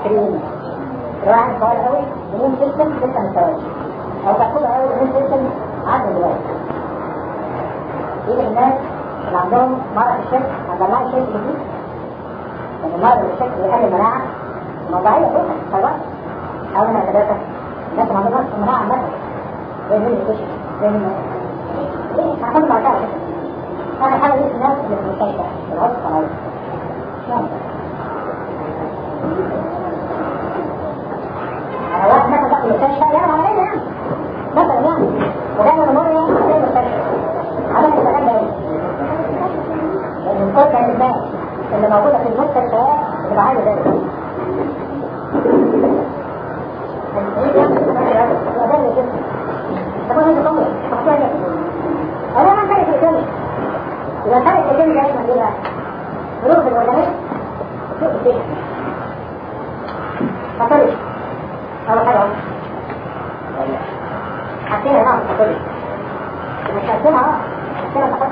20 الواحد صغير قوي immune system لسه مستواش او تاخدها قوي immune system عدى دلوقتي يجي الناس اللي عندهم مرض الشك عند الله الشك جديد لان المرض الشك بيقلل المناعه موضوعيه فوق خلاص حاول من ثلاثه الناس ما عندهمش مناعه عامه زي مين الكشف زي مين هاخد مع كده انا حاول اقول الناس اللي في المستشفى الغرفه الصناعيه انا واحد مثلا دخل المستشفى يعمل عمليه يعني مثلا يعني وجاي من مره يعني في المستشفى عمل الكلام ده لان الكتله الناس اللي موجوده في المستشفيات بتبقى عايزه ذلك طب انا بقول انا ما عندي الكلمه إذا كانت الكلمة جاية من إيه ظروف الأورجانيزم سوء الدين فطرش أول حاجة حسينا نعم فطرش مش حسينا اه حسينا فطرش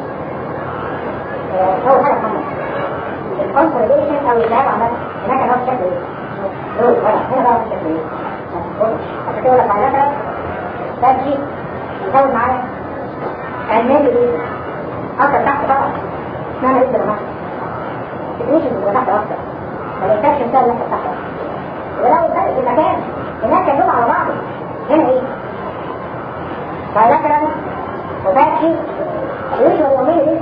أول حاجة محمد الكونسوليديشن أو الذهاب عمل هناك نوع شكل إيه؟ نور ولا هنا بقى شكل إيه؟ عشان كده لك على مثلا تمشي يزود معانا علماني إيه؟ أكتر تحت طبعا اسمها لسه لما تدريش اللي تحت أكتر ما يحتاجش مثال لسه تحت ولو الفرق في المكان هناك كلهم على بعض هنا ايه؟ فلكن وباكي ويجي واليومين دي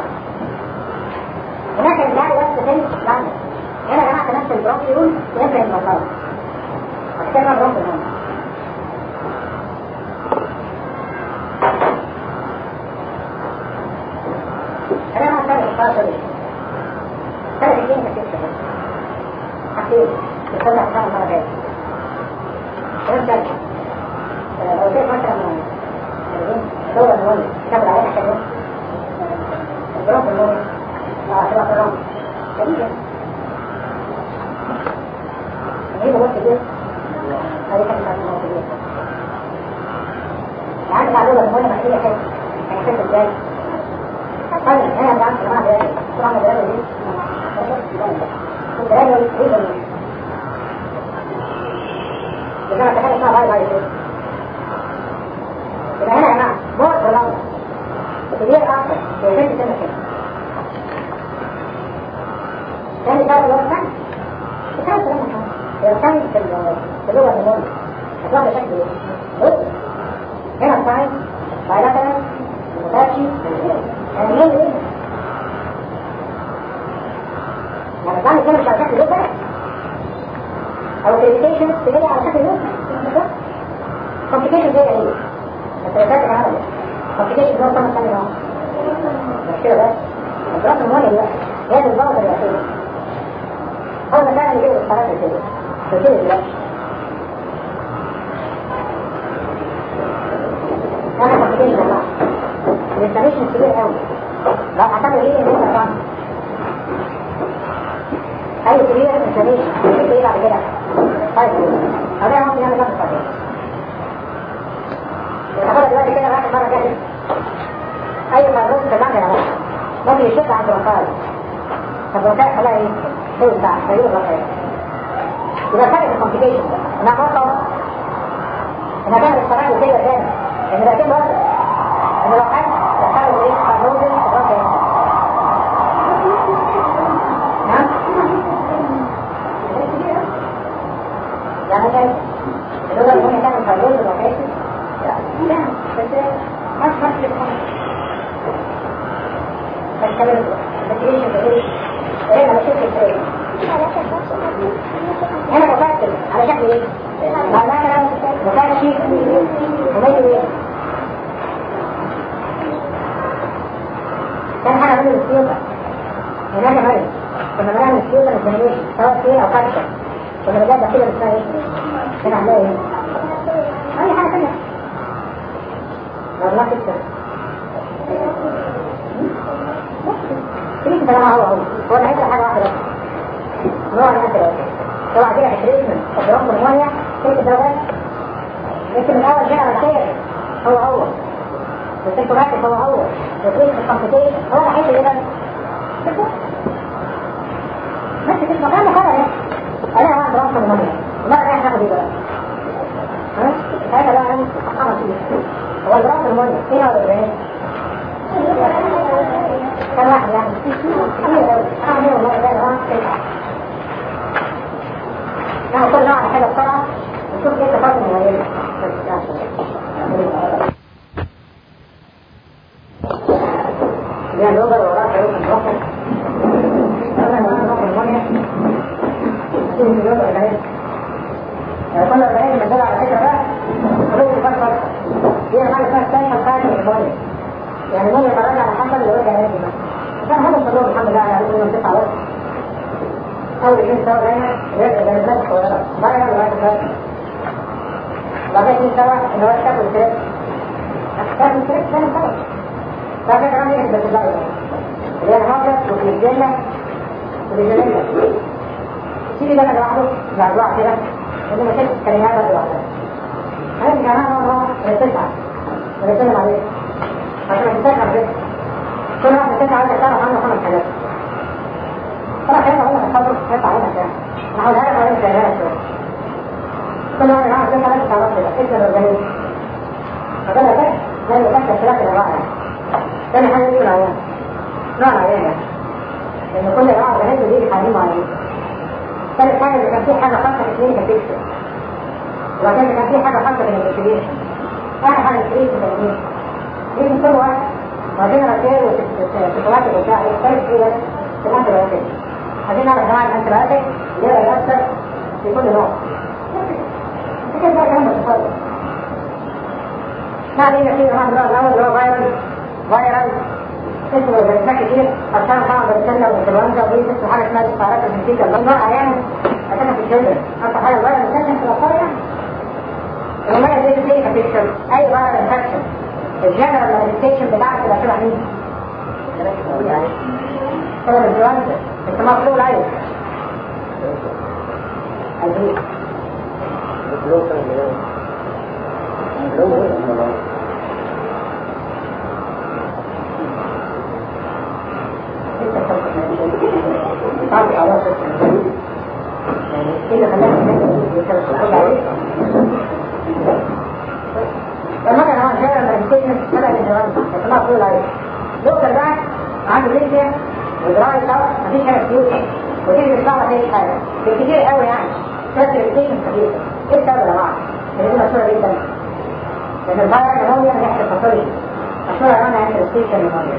هناك الجار وسط سن لندن هنا يا جماعة نفس البروفيول ويبقى المطار عشان كده بروفيول هنا أنا ما أعتبر الخاصة دي ثلاث ايام كتير شهر حقيقي يصلح خمس مرة جاية وانت لو شيء مثلا دور المهم كتاب العيان عشان البروف المهم اه شباب الرمل جميل نجيب وقت كبير هذه كانت ساعة الموت كبير يعني معلومة المهم محكية كيف كان يحس ازاي طيب هنا بعمل جماعة دلوقتي طبعا دلوقتي دي دلوقتي دي دي لذلك تخيل اسمها باي باي كده يبقى هنا يا جماعة موت ولا كبير اكتر في بنت سنة كده ثاني بقى اللي هو الثاني الثاني كلام محمد هي الثاني في في اللغة النمو هتروح بشكل ايه؟ بص هنا الثاني بايلاترال متاشي يعني ايه ايه؟ يعني الثاني كده مش على شكل لغة او كريتيشن تجي على شكل لغة كومبليكيشن زي ايه؟ الثلاثات العربية كومبليكيشن هو طبعا ثاني نوع مش كده بس الدراسة المهمة دلوقتي هي الضغط الرئيسية أول ما كان يجيب الصلاة كده فكده دلوقتي أنا كومبليكيشن والله الانفلاميشن كبير قوي لو اعتبر ايه ان انت طعم اي كبير انفلاميشن ايه بعد كده طيب هذا ممكن يعمل نفس الطبيعي يعتبر دلوقتي كده رايح المره الجايه اي فيروس في اللحم يا ممكن يشد عند الوقايه طب الوقايه خلاها ايه؟ توسع فيروس الوقايه يبقى فرق الكومبليكيشن انا اتوقع انها تعمل الصراحه كده تاني ان بقى كده ان لو حد دخلوا ايه فيروس الوقايه نعم يعني كده اللغه اللي هي تعمل فيروس الوقايه لا بس ما تفكر فالكلام الماتريشن بقول ايه على شكل الفريق هنا بفكر على شكل ايه مثلا مفاشي ومين ايه كان حاجه من السيوطه هناك مرض كنا بنعمل السيوطه الجنوبيه سواء فيه او كاتشة كنا بنلاقي كده بتاع ايه كان عاملاه ايه اي حاجه ثانيه والله كده تريد كلام هو هو هو العيد حاجة واحدة بس نوع من الأسرة طبعا كده تريتمنت الدرام بالمية ست درجات انت من أول جاء الخير هو هو والسيكوراتيك هو هو وتريد الكمبيوتيشن هو الحيث اللي بس ماشي كده مكان خبر ايه انا واحد درام نمونيا ايه هو الرئيس؟ كان واحد يعني اعمل والله ده انا نعم كل نوع حاجة بسرعة نشوف ايه تفاصيل الموضوع يعني نقدر وراك يروح الروح أنا نروح المونيا نشوف الجزء الغريب كل الغريب من دول على فكرة بقى خلوه يفكر هي حاجة اسمها ستايشن خارج من المونيا يعني المونيا فرجع على حسب اللي وجه هناك كان هذا الصدور الحمد لله على انه تسعة وقت أول شيء سوى هنا يبقى البلد الصغيرة ما يعمل واحد بس بعدين شيء سوى إن هو يشتغل الكريب يشتغل الكريب ثاني سوى فهذا كمان يحدث بالله اللي هي الهاجة والجنة والجنة سيدي ده لوحده بعد واحد كده إنه ما كانش كلمات لوحده هذه الجماعة مرة تسعة ونتكلم عليه عشان نتذكر بس كل واحد تسعة عايز تعرف عنه خمس حاجات طبعا كلام اقول لك الصبر هيطلع هنا كام انا هقولها لك وانت شايلها شويه كل واحد معاه كده ثلاث تعرف كده ايه الاورجانيزم فده ده زي ما كانت الثلاث الانواع ثاني حاجه دي العيان نوع العيان يعني لان كل انواع اورجانيزم دي حالين معينين ثالث حاجه اذا كان في حاجه خاصه في الكلينيكال بيكتشر وبعدين اذا كان في حاجه خاصه في الانفستيجيشن اخر حاجه الكلينيكال تدريب دي كل واحد وبعدين الرسائل والسيطرات الوسائل الثالث ايه في الانتبيوتيك عايزين نعرف انواع الانتبيوتيك اللي هي بيأثر في كل نوع كده بقى كلام متفاضل ما علينا في نوع النوع الاول اللي هو فيروس فيروس اسمه بيسمع كتير عشان طبعا بيتسلى والانفلونزا ودي اسمه حاجه اسمها استعارات الجنسيه النوع احيانا عشان في الجلد اكتر حاجه الفيروس بيتسلى في الاطفال يعني المميز ايه في الانفكشن اي فيروس انفكشن الجنرال مانيفستيشن بتاعته تبقى شبه مين؟ سبب الانفلونزا انت مطلوب عليه البيت لما كان هو شارع المانيفستيشن سبب الانفلونزا انت مطلوب عليه دكتور بقى عنده ليزيا ودراعي طبعا مفيش حاجه فيوتر ودي مش صعبه مفيش حاجه بالكتير قوي يعني بس الريتيشن خفيفه ايه السبب يا جماعه؟ اللي دي مشهوره جدا لان الفاير نمونيا بيحصل باثولوجي مشهوره كمان عند الستيشن نمونيا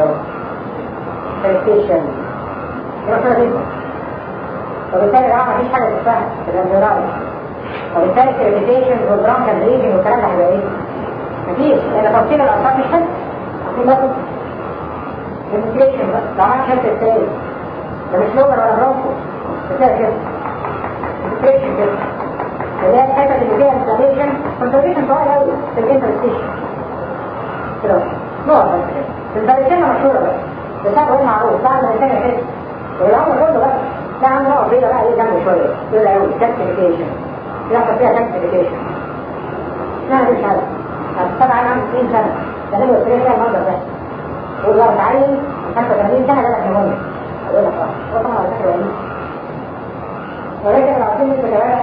الستيشن دي مشهوره جدا وبالتالي يا جماعه مفيش حاجه تتفهم في الانفيرال وبالتالي الريتيشن والبرونكال بريدنج والكلام ده هيبقى ايه؟ مفيش لان تفصيل الاعصاب مش حلو تفصيل لكم الانفليشن بقى لو عملت حته التالي ده مش لوبر ولا برونكو بتلاقي كده الانفليشن كده اللي هي الحته اللي فيها انفليشن كونتريشن صغير قوي في الانفليشن كده نوع بس كده الباريسينا مشهوره بقى بتاعه غير معروف بعد ما الانسان كده والعمر كله بقى ده عنده نوع بيضه بقى ايه جنبه شويه يقول قوي كالسيفيكيشن يحصل فيها كالسيفيكيشن لا مش عارف طبعا عنده 20 سنه ده لما يصير فيها المنظر ده والله تعالي 85 سنة جالك نمونيا أقول لك اه طبعا على فكرة وليد ولكن لو عايزين نسبة كمان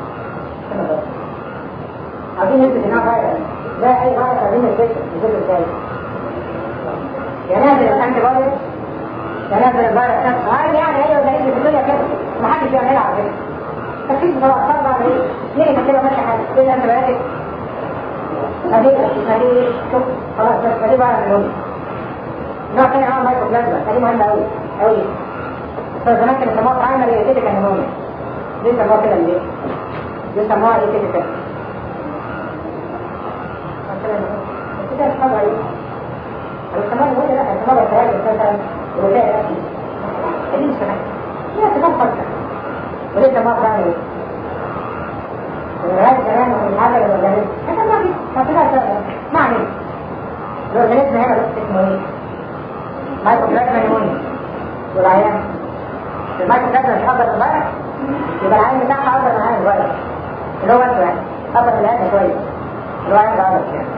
عايزين نسبة انها فايرة ده أي فايرة عايزين نسبة نسبة ازاي ينازل الأنتي بايرس ينازل الفيروس نفسه عادي يعني أيوة زي في الدنيا كده محدش يعملها على فكرة تكفيك بطلع صار بعد ايه؟ ليه كده ماشي حاجة ايه الأنتي بايرس هذه هذه شوف خلاص بس هذه بقى النمونيا نوع ثاني نوع مايكروبلازما دي مهمة أوي أوي فزمان كانوا يسموها برايمري ايتيتيك انيمونيا دي يسموها كده ليه؟ دي يسموها ايتيتيك كده الحاجة ايه؟ الكمال هو لا الكمال الثلاثة مثلا ولاء الأكل دي مش كمان هي كمان خلطة وليه يسموها برايمري الرئاية كمان والحاجة للأورجانيزم هذا ما في ما في ما عليه الأورجانيزم هنا بس اسمه ايه؟ مايكروبلازما نيمونيا والعيان المايكروبلازما مش اكبر من الفيروس يبقى العيان بتاعها اكبر من العيان الفيروس اللي هو انتوا يعني اكبر من العيان شويه اللي هو عيان الفيروس يعني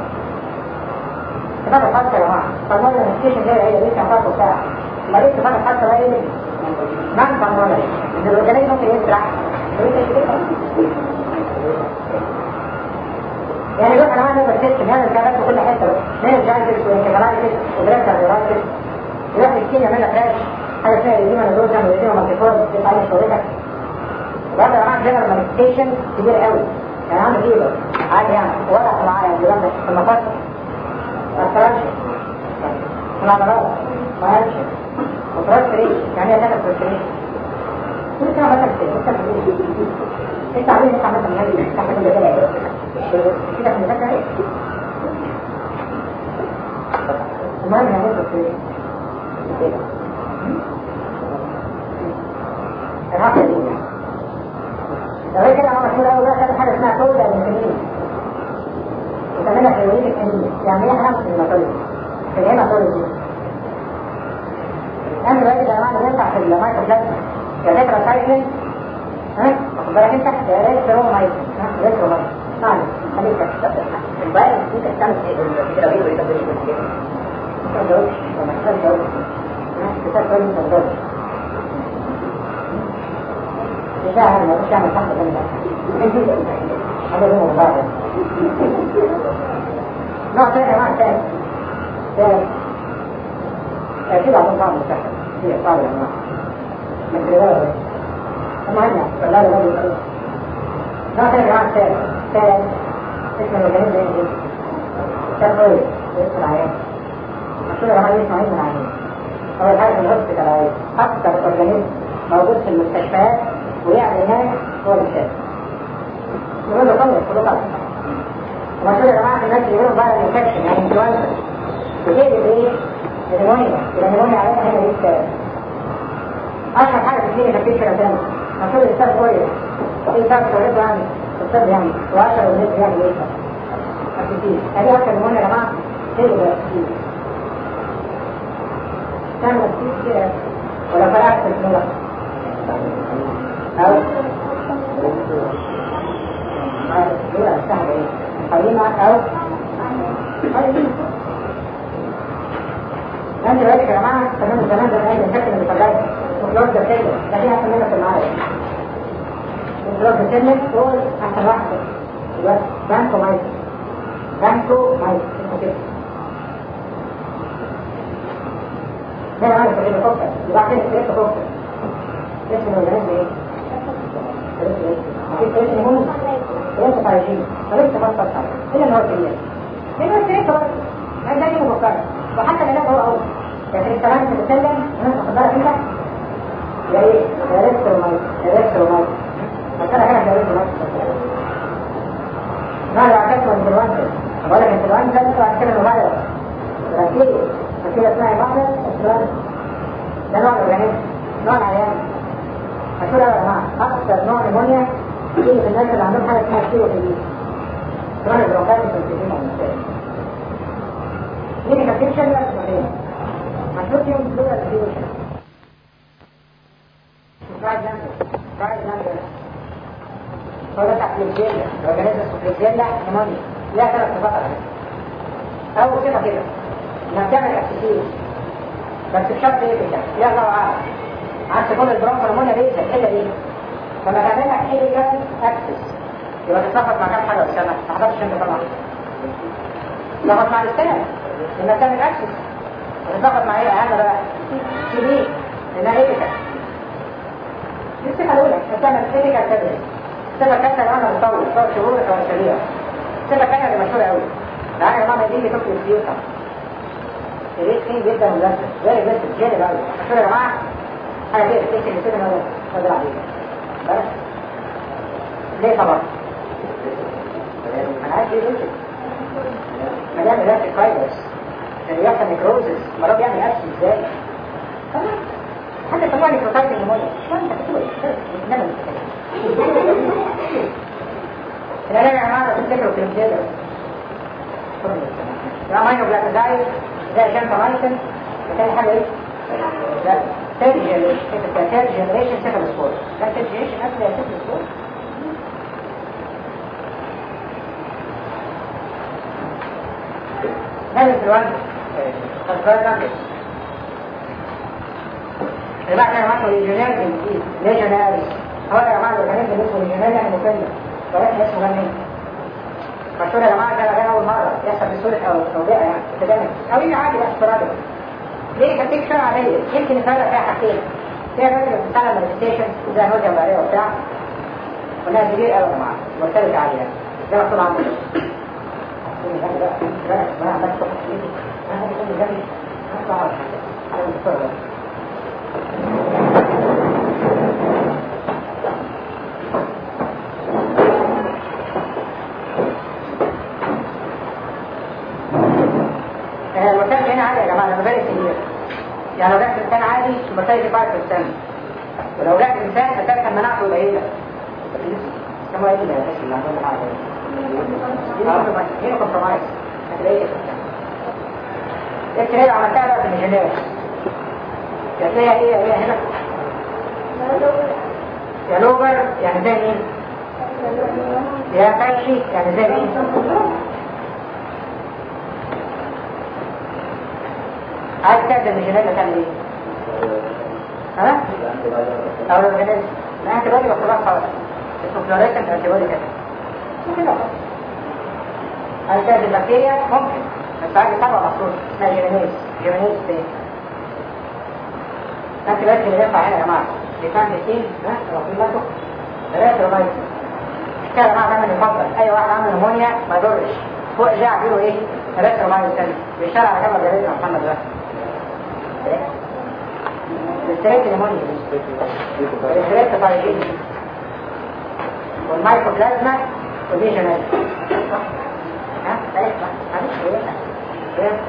صفات الخاصة يا جماعة فالمرة الستيشن ده هي لسه خاصة بتاعها ما ليه صفات الخاصة بقى ايه نعم فالمرة ان الاورجانيزم ممكن يسرع يعني لو انا عندي بسيستم يعني الكلام في كل حته من الجانجلز والكفرايتس ودريسر ورايتس يروح الكيميا يعمل لك راش حاجه اسمها ايديما نودوزا وايديما مالتيفورم دي تعالي شغلتك وهذا يا جماعه جنرال مانيفستيشن كبير قوي يعني عنده فيبر عادي يعني وضع معايا الكلام ده في المفاصل ما اثرش في العضلات ما قالش وترانسفريشن يعني ايه تاخد ترانسفريشن كل كده مثلا كده انت عارف انت عملت من هذه تحت كل ده كده في المذاكره ايه المهم يعني ايه ترانسفريشن العقل دي لو كده انا مشهور قوي بقى خدت حاجه اسمها كودا الانسولين وكمان حيوانات الانسولين يعني ايه حرام في الماتولوجي في الهيماتولوجي انا دلوقتي يا جماعه اللي ينفع في المايكروبلازما يا تترا سايكلين ها واخد بالك انت يا ريت رو مايك ها ريت رو مايك معلش خليك تستخدم الباقي انت تعمل ايه بالجرابين ويتبدل بالجرابين ما تجاوبش وما تجاوبش ها كتاب كويس ما تجاوبش يساعد ما مش يعمل تحت جنب هذا هو المبادر نوع ثاني نوع ثاني ثاني كده عشان طعم مستحق هي طعم الأنواع من كده طبعا لا لا لا نوع ثاني نوع ثاني ثاني اسم الأورجانيزم ايه؟ تنقل اسم العيان مشهور يا جماعة اسمه علم العيان أول حاجة في الهوسبيتال العيان أكثر أورجانيزم موجود في المستشفيات ويعني هناك هو المشاهد يقول له قوي كله قوي ومشهور يا جماعة الناس اللي يقولوا بقى الانفكشن يعني انفلونزا بتقلب ايه؟ النمونيا النمونيا عليها هنا ايه السبب اشهر حاجة في الدنيا تكتيك في الأسامي مشهور السبب كويس في سبب كويس يعني السبب يعني واشهر والناس يعني ايه أكتيك هذه أكثر نمونيا يا جماعة تقلب الأكتيك تعمل أكتيك كده ولا فرقت في النور أو دول السهل ايه قيمة أو أنت دلوقتي يا جماعة تمام الزمان ده الآن الحكم اللي طلعت وفلوس ده سلم ده فيها أحسن منك في المعارف وفلوس ده سلم هو أحسن واحد دلوقتي بانكو مايك بانكو مايك اسمه كده ده أنا عارف اللي بفكر يبقى كده كده بفكر اسم الأورجانيزم ايه؟ اسم ايه؟ اسم مهم وانت عايشين فلسه ما تفكر هنا النهار كبير هنا السرير كبير ما ده دي مفكرة وحتى العلاج هو اول لكن الكلام تتكلم انا واخد بالك انت يا ايه يا ريت ومايك يا ريت ومايك فكرة هنا يا ريت ومايك ما لو عكست من الانفلونزا بقول لك الانفلونزا انت بعد كده مغير ركيز ركيز اسمها مغير انفلونزا ده نوع الاورجانيزم نوع العيان مشهور يا جماعه اكثر نوع نمونيا يجي في الناس اللي عندهم حاجه اسمها كيلو في نوع البروكات في الجسم والنساء يجي كابتيشن ولا كابتيشن مشهور فيهم دول الفيوشن فرايد نمبر فرايد نمبر هو ده تحت الجيلة الاورجانيزم اسمه الجيلة نمونيا ليها ثلاث صفات على فكرة أول صفة كده إنها بتعمل أكسسيوز بس بشرط إيه كده؟ ليها نوعات عكس كل البرونكو نمونيا بيزا الحلة دي فما تعملها كيميكال اكسس يبقى تتفق مع كام حاجة والسنة ما حضرتش انت طبعا تتفق مع الاستاذ لانها بتعمل اكسس وتتفق مع ايه اهم بقى سي بي لانها ايبيكال دي الصفة الأولى بتعمل ايبيكال تدريس الصفة الثالثة لو أنا مطول صار شهور أو أسابيع الصفة الثانية اللي مشهورة قوي تعالى يا ماما دي اللي تكتب السيوطة الريت فين جدا ملزم زي بس الجيل الأول مشهورة يا جماعة حاجة كده تكتب السيوطة الأول فضل عليك بس ليه طبعا انا عايز ايه يمكن ما دام علاج الفايبرز اللي يحصل نيكروزس مرض يعمل اكشن ازاي تمام حتى طبعا نيكروتايت النمونيا شو انت بتقول انما العلاج يا جماعه تفتكروا في الجيل يا ماينو بلاكوزايد زي جانتامايسن وتاني حاجه ايه؟ لا ثيرد جنريشن ثيرد جنريشن سيفل سبور ده ثيرد جنريشن اصلا يا سيفل سبور ده الانفلونزا الانفلونزا اللي بعد يا جماعه ليجونير ليجونيرز هو يا جماعه الاورجانيزم اسمه ليجونير يعني مكمل ولكن اسمه غني مشهور يا جماعه ده ده اول مره يحصل بسهوله او توبئه يعني ابتدائي او يجي عادي بقى استرادة ليه كانت تكشف عاديه يمكن يفرق فيها حاجتين فيها راجل بتاع المانيفستيشن زي نوزيا وباريه وبتاع وانها كبير قوي يا جماعه مرتبطه عاليه ده مكتوب عندك المرتبط هنا عالي يا جماعه لما بالك كبير يعني لو جات انسان عادي المرتبط 5% ولو جات انسان هتلاقي كان مناعته قليله كما يقول يا باشا اللي عندهم حاجه هنا كومبرومايز هتلاقيه اكس راي عملتها بقى في الجنيه هتلاقيها ايه هي هنا يا لوبر يعني زي مين يا كاشي يعني زي مين عايز تعمل الجنيه تعمل ايه ها او الاورجانيزم لا انت بادي وخلاص خلاص اسمه فلوريسنت انتيبودي كده ممكن لا عايز تعمل البكتيريا ممكن بس عايز طبعا مخصوص اسمها جيرانيز جيرانيز تاني لكن لازم ينفع هنا يا جماعه بيفهم الاثنين ها واخدين بالكم ثلاثة ومية كده يا جماعه دايما يفضل اي واحد عامل نمونيا ما يضرش فوق جاع بيقولوا ايه ثلاثة ومية تاني بيشتغل على جبل جريد محمد ده الستريت نمونيا الستريت فايجين والمايكوبلازما والليجنال ها ثلاثة معلش ايه ايه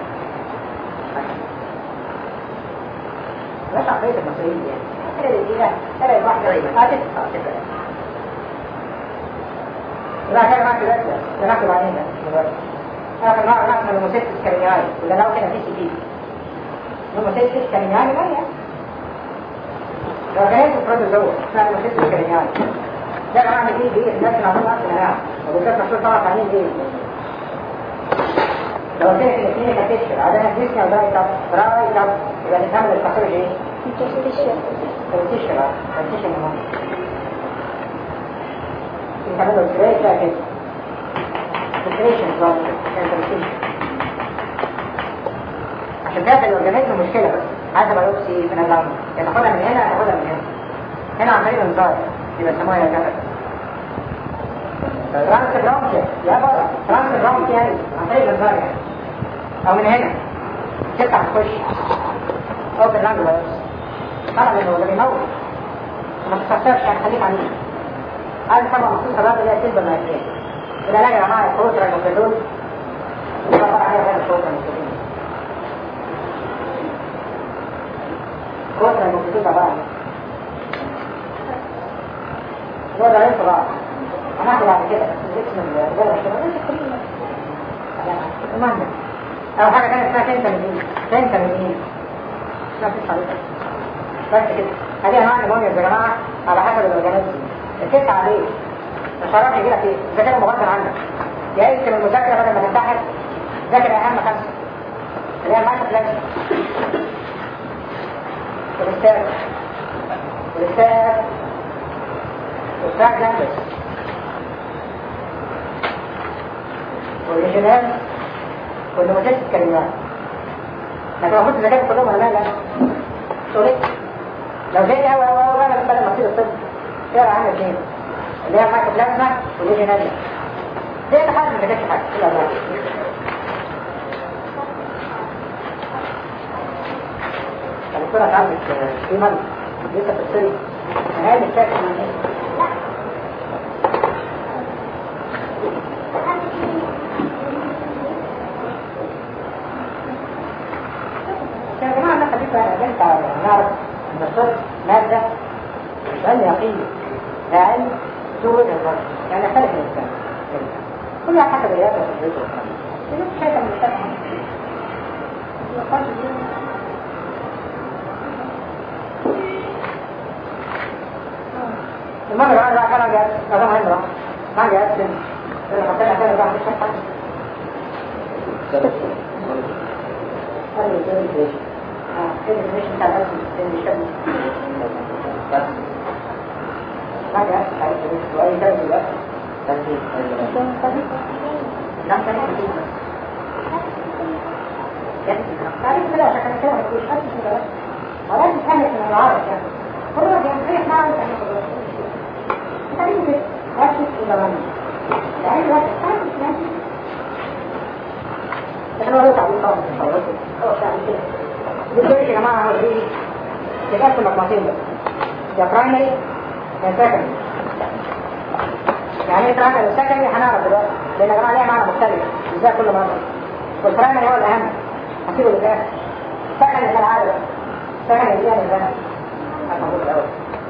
مش عقلية المصريين يعني كده الدقيقة كده الواحدة هاتف هاتف لا كده معك دلوقتي ده ناخده بعدين ده انا كان نوع ناس من الموسيسس كارينياي وده لو كده في سي بي الموسيسس كارينياي مالية لو كانت البروتوزوا اسمها الموسيسس كارينياي ده يا جماعة دي دي الناس اللي عملوا اصل مناعة وبالذات مشهور طبعا عاملين ايه لو قلت لك الاثنين هتكشف عدم الجسم وده يطب راي يطب يبقى نفهم الباثولوجي ايه؟ التشفير بقى التشفير المهم نعمل له ازاي بقى كده فلتريشن عشان كده الاورجانيزم مشكله بس عايزه بايوبسي من العظم يعني تاخدها من هنا تاخدها من هنا هنا عن طريق الانذار يبقى يسموها يا جماعه ترانس يا بابا ترانس يعني عن طريق الانذار يعني او من هنا تفتح تخش او في اللانج بايوبسي طبعا لانه ده بيموت ما تستخسرش يعني خليك عليه هذه طبعا مخصوصة بقى اللي هي تلبى الماكين العلاج يا جماعة الكروترا المفيدون طبعا عليها غير الكروترا المفيدون الكروترا المفيدون طبعا هو ده ليس بعض هناخد بعد كده الاسم الرجالة الشباب المهم أول حاجة كانت اسمها سنتامين سنتامين لا مفيش حضرتك بس كده هذه أنواع النمونيا يا جماعة على حسب الأورجانيزم الست عليه مش هعرف يجي لك ايه اذا كان مغفل عنك يا يمكن المذاكره بدل ما تنتحر ذاكر اهم خمسه اللي هي المايكرو بلازما والاستاذ والاستاذ والفراج لاندس والريجينال والنموذج الكلمات لكن المفروض تذاكر كلهم ولا لا سوري لو جاي قوي قوي قوي انا بدل ما تصير الطب اقرا عنها اثنين اللي هي المايكوبلازما والليجيناليا دي حاجه ما كانتش حاجه الا الله الدكتوره اتعملت في مرض لسه في السن هاي الشكل من ايه يا جماعه انا خليك بنت نعرف ان الصدق ماده مش علم يقين ده علم سوء النظر يعني يختلف الانسان كل واحد حسب الرياضه وتجربته والكلام ده مش شايفه من الشرح المهم يا جماعه كان جاهز هذا مهم بقى ما جاهز اللي حطينا كده بقى مش حاجه اه كده مش بتاع الاسم اللي شبه ما جاهز واي كلام دلوقتي لا كان يجي تعرف كده عشان كده مش حاسس كده ولازم تفهم من العرض يعني كل واحد ينفرح معه انت انت ليه كده ركز في الضمان لان الوقت تعرف ماشي احنا لو تعبين خالص خلاص يعني كده دي يا جماعه هو دي كده في المقاطعين ده برايمري يا سكندري يعني ايه برايمري وسكندري هنعرف دلوقتي لان يا جماعه ليها معنى مختلف ازاي كل مره والبرايمري هو الاهم هسيبه للاخر سكندري كالعاده سكندري دي يعني الزمن هتقول الاول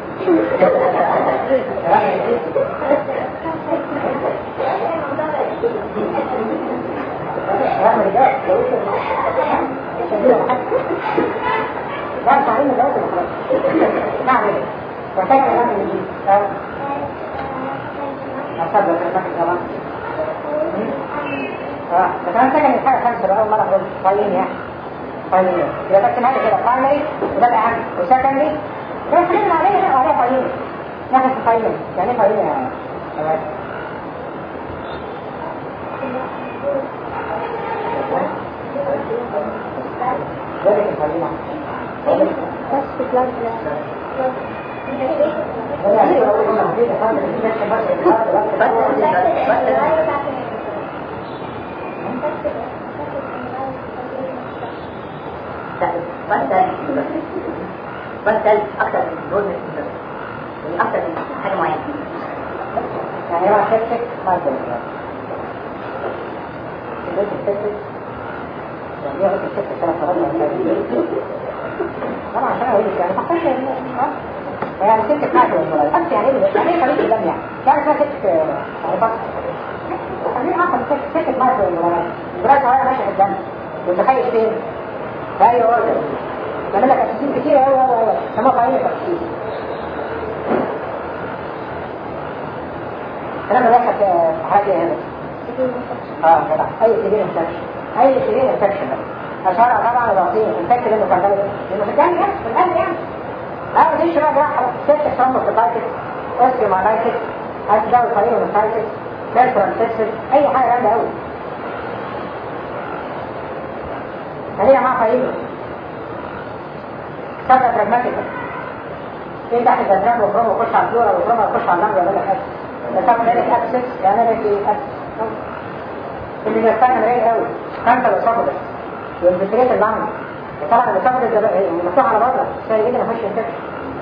لا مش عارفين نجاوب خلاص نعم وكان الإمام الجديد أصدق كلمات الزمان اه بس أنا سجن الحاجة خمسة بقى أول مرة أقول طيب يعني طيب يبقى تكتب هذا كده primary وده الأهم وسكندري ده خلينا عليه هنا وعليه طيب ناخد في طيب يعني ايه طيب يا شباب ذلك الطيب بس كلاس بسأل بسأل أكثر من دول من يعني أكثر من حاجة معينة يعني هو حتة ما يقدر البيت الحتة يعني هو الحتة كان فرضنا طبعا عشان اقول لك يعني تحتاج يعني ست حاجة ولا بس يعني ايه يعني ايه خليج الدم يعني يعني اسمها ست يعني بس خليني اعرف ست ست مايكرو ولا دلوقتي هو ماشي في الدم متخيل فين؟ في اي اوردر يعمل لك اساسين كتير قوي قوي قوي سموها قوانين التفكير الكلام ده كانت في حاجه هنا اه جدع اي سيرين انفكشن اي سيرين انفكشن اشهرها طبعا الوصيه انفكشن انه كان ده انه في الجنة يعني في القلب يعني اه دي شويه جراحه ست ترومبوسيتايتس اوستيومالايتس اسباب فايرومايتس بيرفرانسيسس اي حاجه جامده قوي خلينا مع فايرو صدق براجماتيك في تحت الجدران وفروم وخش على الفلورا وفروم وخش على النمل ويعمل لك اكسس بس ذلك اكسس يعمل لك ايه اكسس اللي بيستعمل رايق قوي كانسر الاسوفجس والفكريات اللعنة طبعا الاسوفجس ده مفتوح على بره سهل جدا اخش انفكشن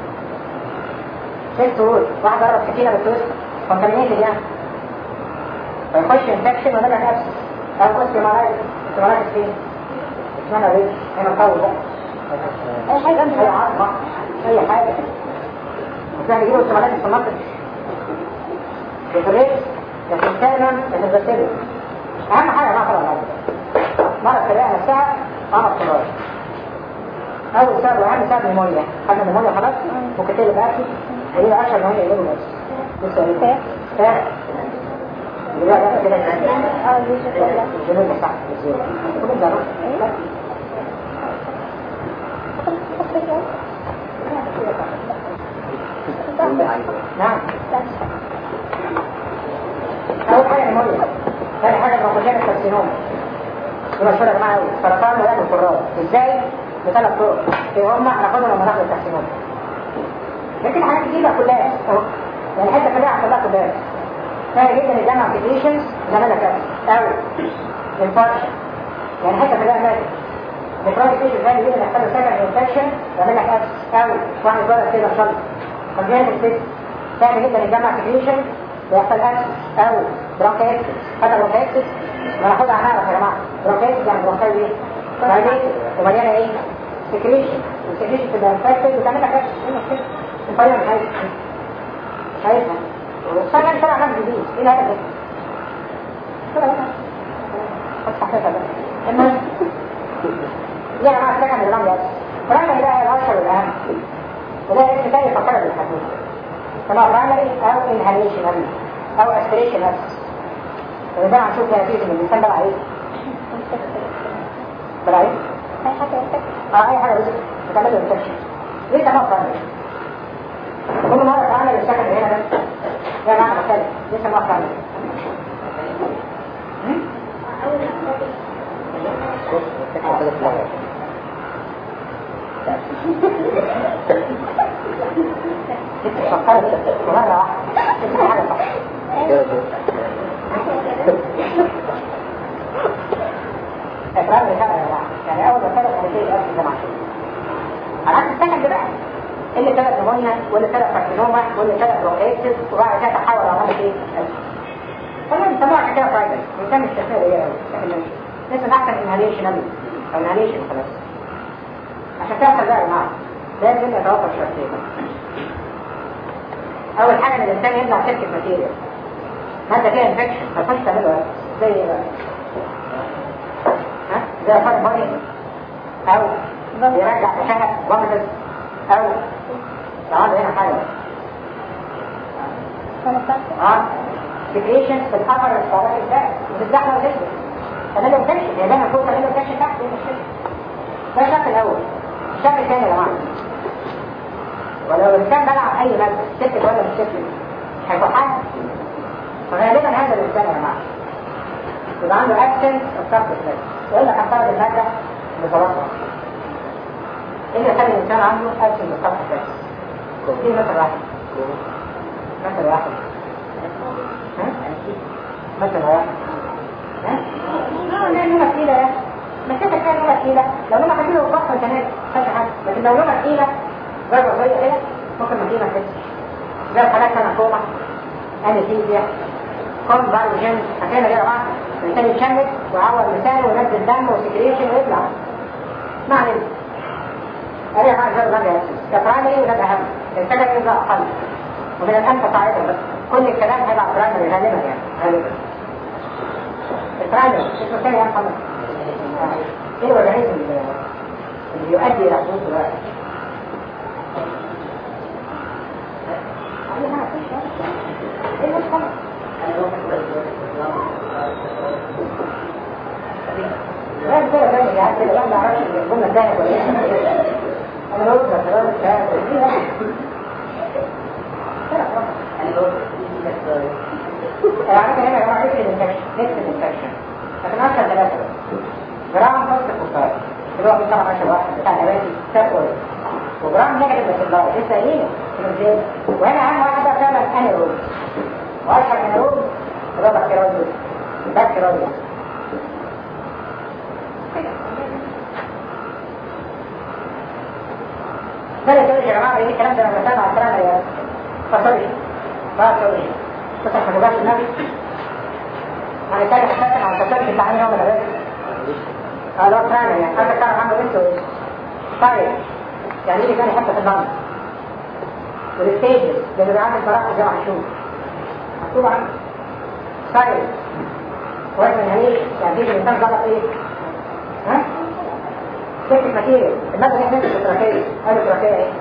ست شهور واحد ضرب سكينه بالتوست كونتامينيتد يعني فيخش انفكشن ويعمل لك اكسس او اوستيومالايتس اوستيومالايتس فين؟ اسمها ايه؟ هنا مطول بقى اي حاجه اي عظمه اي حاجه وسهل يجيبوا اوستيومالايتس في المنطقه بطريقه لكن فعلا بنتبتله اهم حاجه بقى طبعا مرض الرئه نفسها مرض صغير اول سبب واهم سبب نيمونيا خدنا نيمونيا خلاص ممكن تقلب اكل هي اشهر نيمونيا يقلبوا بس لسه ايه فاهم اللي بقى كده اه دي شكلها الجنون ده صح ازاي كل ده نعم اول حاجه نيمونيا ثاني حاجه بروكوجين الكارسينوم دي مشهوره يا جماعه قوي سرطان وياكل الكراس ازاي بثلاث طرق ايه هم هناخدهم لما ناخد الكارسينوم لكن حاجات كتيره كلها اهو يعني حته كلها هتطلع كلها سهل جدا الجامعه ابلكيشنز زمان لك او انفاركشن يعني حته كلها ماتت نفراج ايش سهل جدا يحصل له سكن انفكشن يعمل لك ابس او واحد اتولد كده شلط فجاه الست سهل جدا الجامعه ابلكيشن ويحصل ابس او برونكايتس هذا برونكايتس ما ناخدها هنعرف يا جماعه برونكايتس يعني برونكايتس ايه؟ دايليت ومليانه ايه؟ سكريشن والسكريشن تبقى انفكتد وتعمل لك ابس ايه المشكله؟ الفايروس مش عايز مش عايزها والسنة طلع نفس جديد ايه الهدف ده؟ طلع هنا بس حقيقة ده المهم دي يا جماعة السكن اللي بعمل برايمري ده الأشهر والأهم وده اسم تاني فكرة بالحدود سواء برايمري أو انهاليشن أبي أو اسبريشن أبس وده هنشوف فيها فيه من الإنسان بقى ايه؟ بقى ايه؟ اي حاجه يفتك اه اي حاجة بس بتعمل له انفكشن ليه ده برايمري؟ كل مرة تعمل السكن هنا بس ده معنى مختلف لسه ما فهمت انت فكرت مرة واحدة انت حاجة صح اقرار الرسالة يا جماعة يعني اول ما ثلاث حدثين الأرض جماعة على عكس السكن بقى اللي ثلاث نمونيا واللي ثلاث كارسينوما واللي ثلاث بروكيتس وبعد كده تحول عملت ايه؟ طبعا بيسموها كده فايدة الإنسان مش تفسير ايه لكن لسه احسن انهاليشن او انهاليشن خلاص عشان تعمل بقى يا جماعة لازم يتوفر شرطين اول حاجة ان الانسان يمنع سلك الماتيريال مادة فيها انفكشن ما تخش تعمله زي ايه بقى؟ ها؟ زي فرق بني او يرجع شهق ومدد او لو عنده هنا حاجة اه سكريشن في الأمر الصوابع الباقي وتتزحلق وتكبر تعمل له انفكشن هي دايما فوق تعمل له انفكشن تحت دي مشكلة ده الشكل الأول الشكل الثاني يا جماعة ولو الإنسان بلع أي مادة سكت ولا مش سكت مش هيكون حاجة فغالبا هذا الإنسان يا جماعة يبقى عنده أكسنت الصرف الثاني يقول لك هنفترض المادة بتوقع إيه اللي يخلي الإنسان عنده أكسنت الصرف الثاني دي مثل واحد مثل واحد ها؟ مثل واحد ها؟ اه لا لغة تقيلة يا مسكتك كان لغة تقيلة لو لغة خفيفة وفقة انت ناس خش حاجة لكن لو لغة تقيلة ضربة صغيرة كده ممكن ما تيجي ما تحسش زي الحالات انا كوما انستيزيا كون بعد جيم حكينا كده بعض الانسان يتشمس ويعور لسانه وينزل دم وسكريشن ويطلع ما علينا اريح معك زي الغنى يا يا برايمري وده الاهم الانسان يبقى اقل ومن الانفى صاعدا بس كل الكلام هيبقى برايمري غالبا يعني غالبا البرايمري اسمه ثاني يا محمد ايه الاورجانيزم اللي يؤدي الى حدوث الوقت ايه المشكله لا كده بقى يا عم لا ما اعرفش الجمله الثانيه ولا ايه انا بقول لك انا مش عارف العلاقة هنا يا جماعة نفس الانفكشن نفس الانفكشن لكن أكثر ثلاثة جرام فصل الكفار اللي هو في طبعا عشر واحد بتاع نباتي تاكل وجرام نيجاتيف بس الله لسه قايلين في الزين وهنا أهم واحد بقى فعلا أنيروب وأشهر أنيروب اللي هو بكتيريوز بكتيريوز ده اللي تقول يا جماعة ايه الكلام ده لما سمع الكلام يا فصلي فصلي فتح حجبات النبي يعني كان حساسا على التصرف بتاع يوم العباد قالوا فعلا يعني حتى كان عنده بنت وايه طيب يعني ايه كان يحط في النار والستيجز اللي بيعمل براءة زي ما هنشوف مكتوب عنه طيب كويس من هنيك يعني دي الانسان غلط ايه ها كيف الماتيريال المادة دي نفس التراكية قال التراكية ايه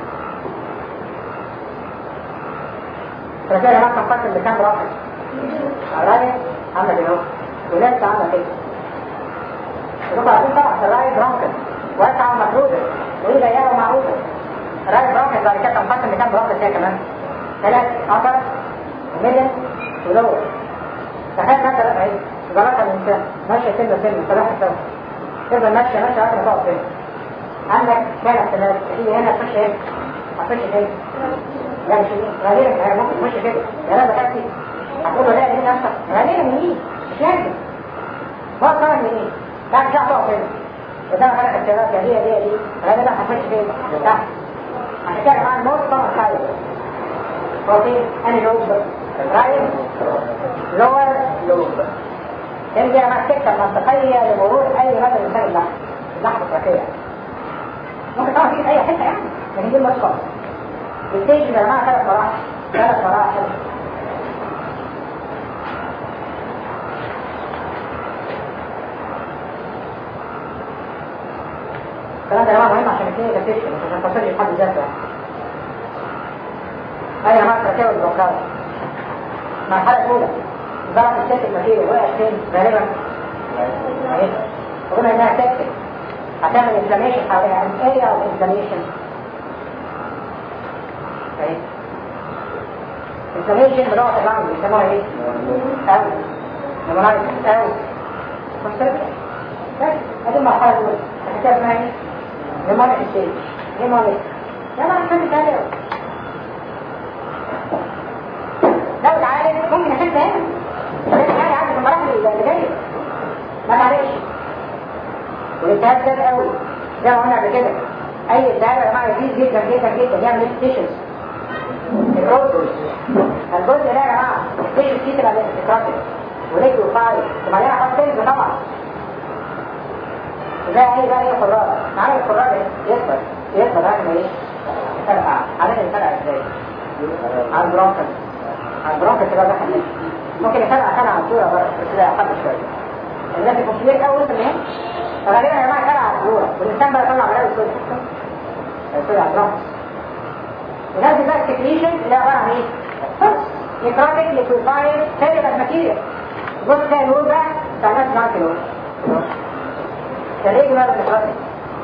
التراكية لما تنفصل بكام رافع الراجل عمل ايه ولاد عمل ايه يبقى عارفين طبعا الراجل برانكن واسعة ومفروضة وايه ضيقة ومعروفة الراجل برانكن بعد كده تنفصل بكام رافع فيها كمان ثلاث عشر وميدل ولور تخيل مثلا ايه جراتها الانسان ماشية سنة سنة صلاح السنة تفضل ماشية ماشية عشان تقف فين عندك ثلاث احتمالات تيجي هنا تخش هنا هتخش فين لا مش غالبا هي ممكن تخش كده يا لا بتاكسي هتقول له لا ليه نفسك غالبا منين مش لازم ما صار منين بعد كده هتقف فين وده فرق اختيارات يا دي يا دي يا دي غالبا هتخش فين تحت عشان كده يا جماعه الموت طبعا خايف هو فين انهي لوب رايت لور لوب ترجع مع السكة المنطقية لمرور أي مدى الإنسان اللحظة اللحظة التركية ممكن طبعا تيجي في أي حتة يعني لكن دي المشكلة الستيج يا جماعة ثلاث مراحل ثلاث مراحل الكلام ده يا جماعة مهم عشان الكلينيكا تكشف مش عشان تصل لحد ذاته يعني يا جماعة التركية والبروكاوت المرحلة الأولى ضغط السيتك ماتيريال وقعت فين غالبا اهي وقلنا انها سيتك هتعمل انفلاميشن حواليها ان اريا اوف انفلاميشن اهي انفلاميشن بلغه اللغه بيسموها ايه؟ او نمرايتس او كونستركشن بس ادي المرحله الاولى الحكايه اسمها ايه؟ نيمونيك ستيج نيمونيك ده ما حاجه ثانيه لو اتعالج ممكن يحل تاني لازم يعني عدد المراحل اللي جايه ما تعالجش والالتهاب زاد قوي زي ما قلنا قبل كده اي التهاب يا جماعه يزيد جدا جدا جدا يعمل ستيشنز الجزء الجزء ده يا جماعه ستيشن دي تبقى تكراتك وليكو فايل وبعدين احط سيلز طبعا زي ايه بقى ايه خراج معايا الخراج يكبر يكبر بعد ما ايه يفرقع عادة يفرقع ازاي على البرونكس على البرونكس تبقى ده حديث ممكن يفرقع سنة على الصورة بقى بس ده اقل شوية الناس يكون كبير قوي وصل هنا فغالبا يا جماعة يفرقع على الصورة والإنسان بقى يطلع بلاوي سوري سوري على البرونكس ونازل بقى السكريشن اللي عبارة عن ايه؟ نيكروتيك ليكويفايد سيلولار ماتيريال بص ده النور بقى بتاع ناس معاك النور ده ريجولار نيكروتيك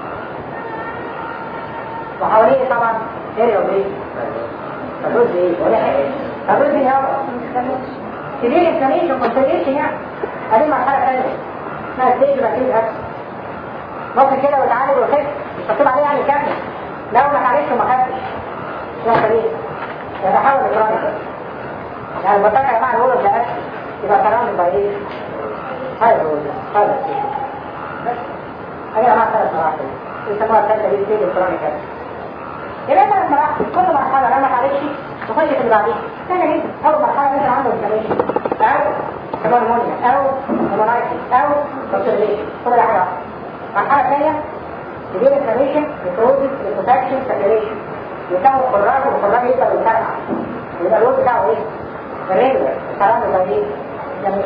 وحواليه طبعا اريا وبريد الرز ايه؟ ولا حاجه الرز ايه يابا؟ كبير انفلاميشن كونسليشن يعني هذه مرحله ثانيه اسمها ستيج باكيد اكس ممكن كده وتعالج وخف مش مكتوب عليه يعني كامل لو ما تعالجش وما خفتش ده سليم يتحول لكرونيك يعني البطاقه يا جماعه الأولى ده يبقى كرونيك باي ايه؟ هاي الروز هاي بس هذه يا جماعه ثلاث مراحل يسموها الثالثه دي ستيج الكرونيك يبقى انت لما راح كل مرحله لما تعالجش تخش في اللي بعديها ثاني جدا اول مرحله مثلا عنده انفلاميشن او هيمونيمونيا او هيمونايتس او كونسيرفيشن كل ده حاجه واحده المرحله الثانيه تجيب انفلاميشن نيكروزيس ليكوفاكشن ساتوريشن يكون خراج والخراج يقدر يفرقع يبقى الوقت بتاعه ايه؟ الريجولر الكلام ده ايه؟ جميل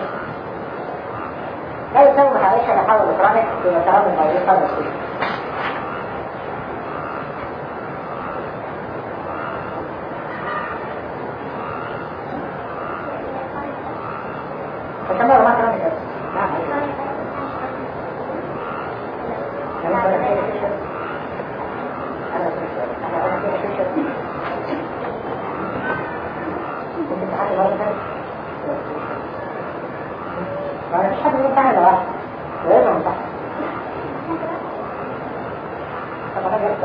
لا يسوي محاولش انا احاول الكرونيك يبقى كلام ده ايه؟ خلاص كده فكما ما كان يجب نعم ما فيش حد يقول تعالى واحد ويبقى من تحت طب انا جبت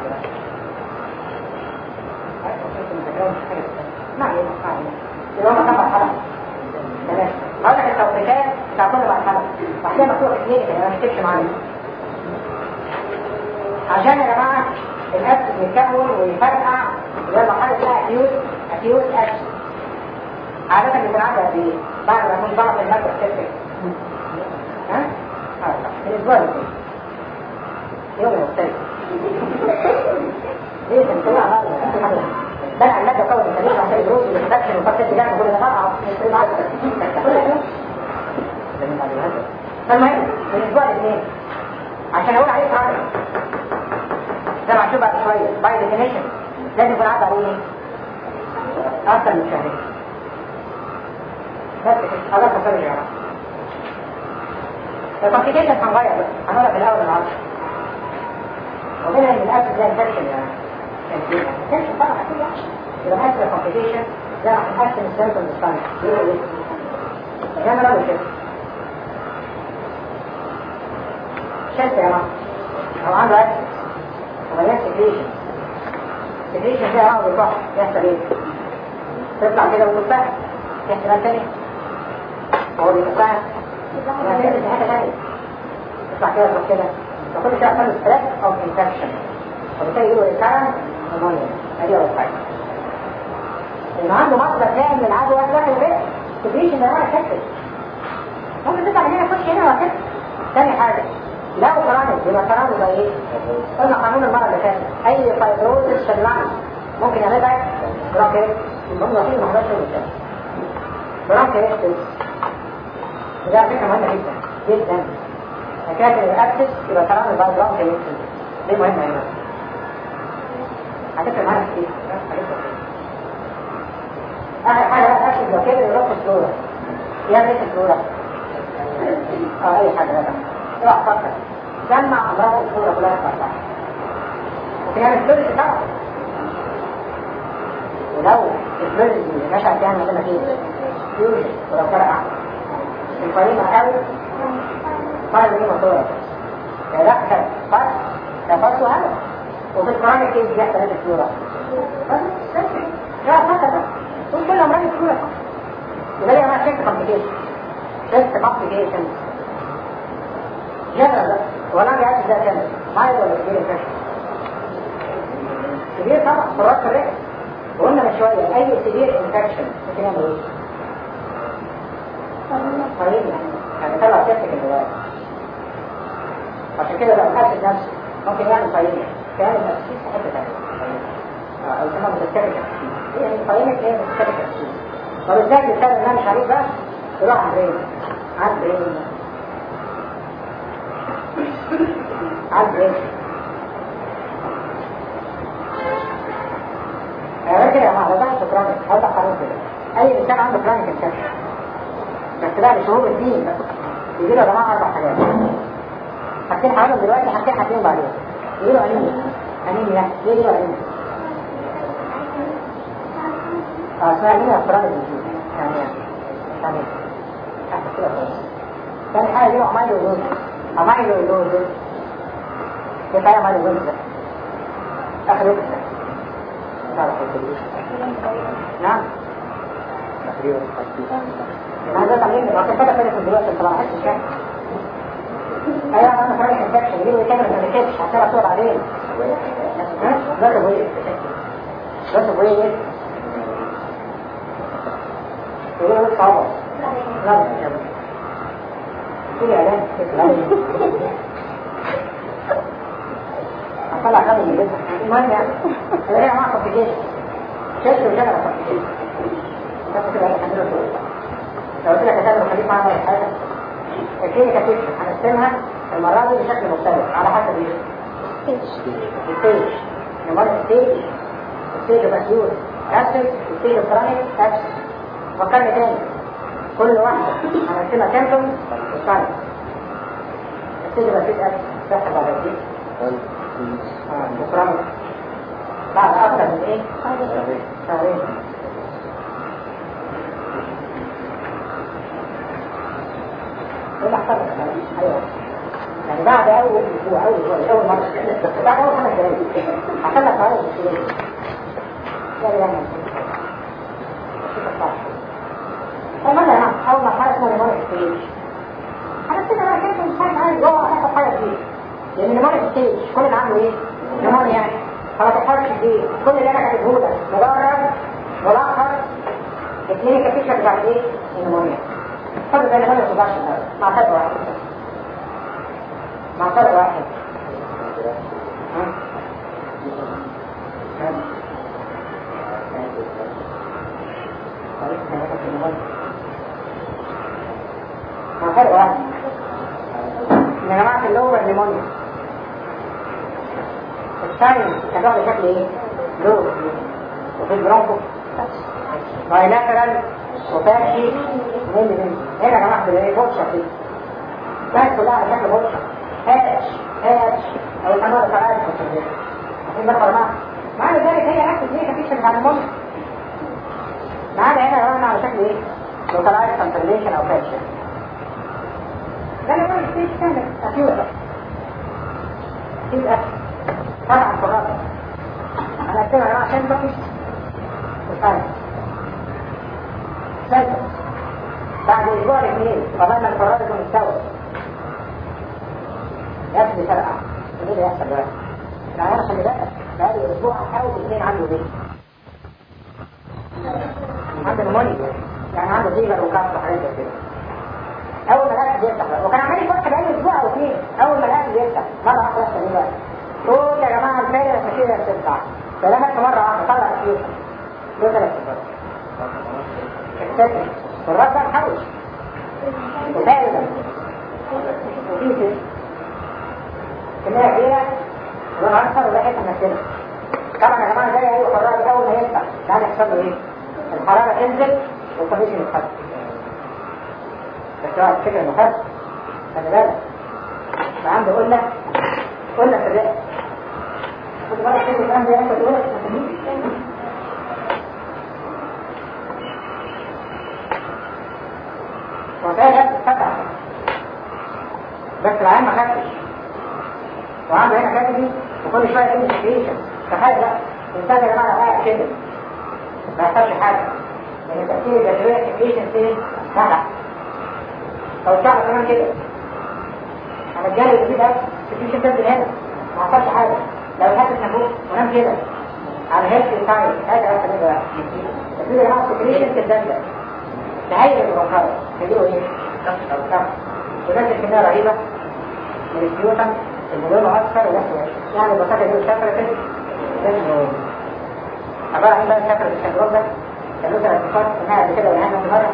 ما علينا ما علينا يبقى ما كان مرحلة تمام هقول لك التوقيتات بتاع كل مرحلة وهتلاقي مكتوب اثنين كده ما تكتبش معايا عشان يا جماعة الأكس يتكون ويفرقع اللي هي المرحلة اسمها أكيوت أكيوت أكس عادة بيكون عندها قد إيه؟ بعد ما يكون ضغط المادة بتفرق ها؟ اه في الأسبوع اللي فات يوم مختلف ليه تنتبه على هذا؟ بلع المادة قوي الكبير عشان الدروس والإنفكشن وفكت الجنة كل ده فرقع كل ده فالمهم في الأسبوع الاثنين عشان أقول عليه فرق ده محسوب بعد شوية باي ديفينيشن لازم يكون عدى عليه أكثر من شهرين بس كده خلاص تصل يا جماعة الكومبليكيشن هنغير بقى هنقولها في الأول العصر ومنها من الأسف ده انفكشن يعني انفكشن طبعا أكيد يعني يبقى الأسف الكومبليكيشن ده راح يحسن السيمتوم الثاني يقول ايه؟ يعمل أول كده شلت يا جماعة أو عنده أسف ومليان سكريشن سكريشن فيها اه بيطلع يحصل ايه؟ تطلع كده وتطلع في احتمال تاني هو بيطلع ما تنزل في حاجة تانية تطلع كده تروح كده فكل شيء يحصل ستريس او انفكشن وبالتالي يقولوا ريكارنت نمونيا ادي اول حاجة اللي عنده مصدر تاني من العدوى داخل البيت سكريشن ده ما يكفي ممكن تطلع من هنا تخش هنا وكده تاني حاجة لو قرانت يبقى قرانه زي ايه؟ قلنا قانون المرة اللي فاتت اي فايبروزس في اللحم ممكن يعملها براكيت هم فيه ما حدثش قدام براكيت وده فكرة مهمة جدا جدا حكاية الأكسس يبقى قرانه بعد براكيت دي مهمة هنا هتفرق معانا كتير آخر حاجة بقى الأكسس لو كده يروح في الصورة يعمل ايه في الصورة؟ اه أي حاجة بقى اوعى تفكر جمع امراض الصورة كلها تفكر وفي يعني الفلوس طبعا ولو الفلوس دي نشأت يعني مثلا فيه فيوجن ولو فرقع القريبة قوي صار ليه موتور لا كان فرق ده فرق وهذا وفي القرآن كيف بيحصل هذه الصورة بس لا فقط ده دول كل أمراض الصورة يبقى ليه ما شكل كومبليكيشن شكل كومبليكيشن جنرال ولا جاهز ده كامل ما يقدر يجيب الفشل كبير طبعا قرارات الرئة وقلنا من شوية أي سبير انفكشن ممكن يعمل ايه؟ طيب يعني يعني طلع سيبتك الجواب عشان كده لو حاسس نفسه ممكن يعمل طيب كان النفسي في حتة تانية أو كمان متسكتة يعني طيبك هي متسكتة طب ازاي الإنسان اللي مش عليك بقى يروح على البرين على البرين على البرين غير كده يا جماعه ده مش كرونيك هذا قانون كده اي انسان عنده كرونيك انفكشن بس ده لشهور الدين يجي له يا جماعه اربع حاجات حاجتين حوالهم دلوقتي حاجتين حاجتين بعدين يجي له انيميا انيميا ليه يجي له انيميا؟ اه اسمها انيميا كرونيك ديزيز يعني يعني حاجه كده خالص ثاني حاجه يجي له امايلو لوز امايلو لوز كيف هي امايلو لوز ده؟ اخر يوم نعم هذا تمرين لكن كده كده في دلوقتي انت ما حسش يعني ايوه انا فرق انفكشن يجيبوا كاميرا ما بتكتبش هتبقى صور بعدين بس ابو ايه بس ابو ايه يقولوا لك صعبة لا لا في اعلان هطلع كامل من البيت المهم يعني انا هي معاها كومبليكيشن شفت وشغل كومبليكيشن بس كده هنعمله شويه لو قلت لك هتعمل خليك معانا ولا حاجه الكلينيكا فيكشن هنقسمها المره دي بشكل مختلف على حسب ايه؟ الستيج المره ستيج ستيج اوف اكيوت ابسس ستيج اوف كرونيك ابسس فكرني تاني كل واحده هنقسمها سيمتوم وساين ستيج اوف اكيوت ابسس بيحصل بعد قد ايه؟ بكرة بعد أكثر من إيه؟ شهرين إيه محترم أيوة يعني بعد أول أسبوع أول أسبوع أول مرة بعد أول خمس دقايق حصل لك مرة مشكلة لا لا لا المرة يا جماعة أول مرحلة اسمها نمارة ستيج أنا كده أنا كده مش عارف عايز جوه هاخد حاجة جديدة لان نمارة ستيج كل اللي عنده ايه؟ نمارة يعني فما تفكرش فيه كل اللي انا كاتبه لك مجرد ملخص الكلينيكا فيشر بتاعت ايه؟ النمونيا خد بالك ما توضحش مع فرق واحد مع فرق واحد ها؟ ها؟ مع فرق واحد يا جماعة اللور نيمونيا الثاني كان بشكل ايه؟ لور وفي البرونكو بايلاترال وفاشي مين مين هنا يا جماعة ايه بوتشا فيه كانت كلها على شكل بوتشا هاتش هاتش او الحمار الفرائض عشان ده فرمان مع ذلك هي نفس دي مفيش بتاع النيمونيا معانا هنا يا جماعة على شكل ايه؟ لوكالايز كونسرفيشن او فاشي ده اللي هو الستيج ستاندرد اكيوت يبقى طبعا قرابة انا اكتبها يا جماعه عشان بقى وثاني ثالثا بعد اسبوع الاثنين قضينا القرار يكون مستوى يبدو فرقع ايه اللي يحصل دلوقتي؟ العيان خلي بالك بقالي اسبوع او اثنين عنده ايه؟ عنده نمونيا يعني عنده فيبر وكاف وحاجات زي كده اول ما الاكل بيفتح بقى وكان عمال يفتح بقاله اسبوع او اثنين اول ما الاكل بيفتح مره واحده يحصل ايه بقى؟ قول يا جماعه الفايده الاساسيه بتفتح فلمت مره واحده طلع فيوشن له ثلاث صفات السكن والرد بقى محوش وفائده وفي كميه كبيره لون اكثر وده حته مسكنه طبعا يا جماعه زي اي قرار اول ما يفتح ده هيحصل له ايه؟ الحراره تنزل والكونديشن يتحسن بس هو الفكرة انه خد خلي بالك فعنده قلة قلة في الرئة خد بالك كده الكلام ده انت تقول وكان فتح كافيتي وكل شويه تنزل سكريشن تخيل لا الانسان يا جماعه قاعد كده ما يحصلش حاجه لان تاثير الجاذبيه سكريشن فين؟ تحت لو الشعر كمان كده انا الجاري اللي فيه ده سكريشن تنزل هنا ما حصلش حاجه لو الحاسس نفوق ونام كده على هيلث سايد هذا اصلا بقى تاثير يا جماعه سكريشن في الدم ده تهيئ المبخره تجيله ايه؟ كم او كم ونزل كميه رهيبه من السيوطن اللي لونه اصفر واسود يعني البساطه دي الشفره كده اسمه عباره عن بقى الشفره السندروم ده كان له اتفاق انها قبل كده ولهنا مره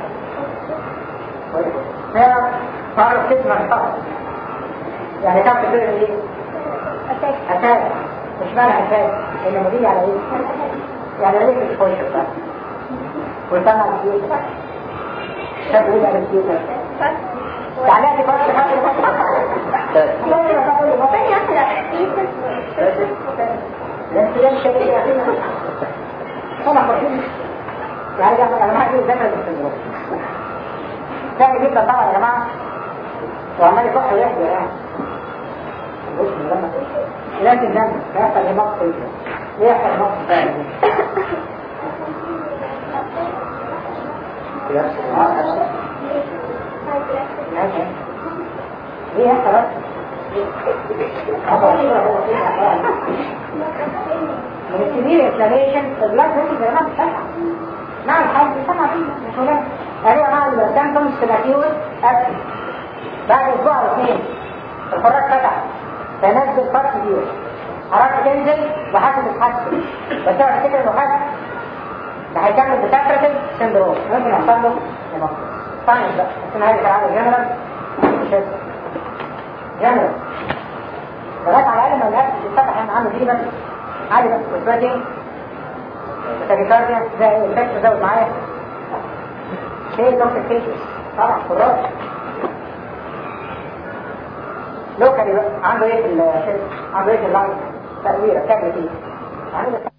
هي تعرف تسمع فقط يعني تعرف تقول ايه؟ أتاك اساس مش معنى اساس لان مديني على ايه؟ يعني ليه في الكويس بتاعته ويطلع الكيوت شاف ايه على الكيوت يعني دي فرق يعني يا جماعه دي ذكر الاستنجاب ده جدا طبعا يا جماعه وعمال يصح ويحكي يعني بص لما لكن ده هيحصل ايه مقص ليه يحصل مقص ثاني ليه يحصل من السبيل انفلاميشن البلاد ممكن يا جماعه تفتح نعم حاجه بيسمع فيه مش مهم يعني يا جماعه السيمبتومز سيلاتيوز اكل بعد اسبوع او اثنين الحراك فتح فنزل فرق كبير حركه تنزل وحاسس تتحسن بس انا افتكر انه حاسس ده هيكمل بساترتل سندروم ممكن يحصل له هيموكسيس فاين بقى بس انا هيك على جنرال مش جنرال لغايه على الاقل ما الناس تتفتح يعني عنده دي بس عادي بس وسواتين تاكيكارديا زي الفكر زود معايا شيء توكسيك كيسز طبعا خراج لوكالي بقى عنده ايه في ال عنده ايه في اللانج تأويرة كاملة فيه عنده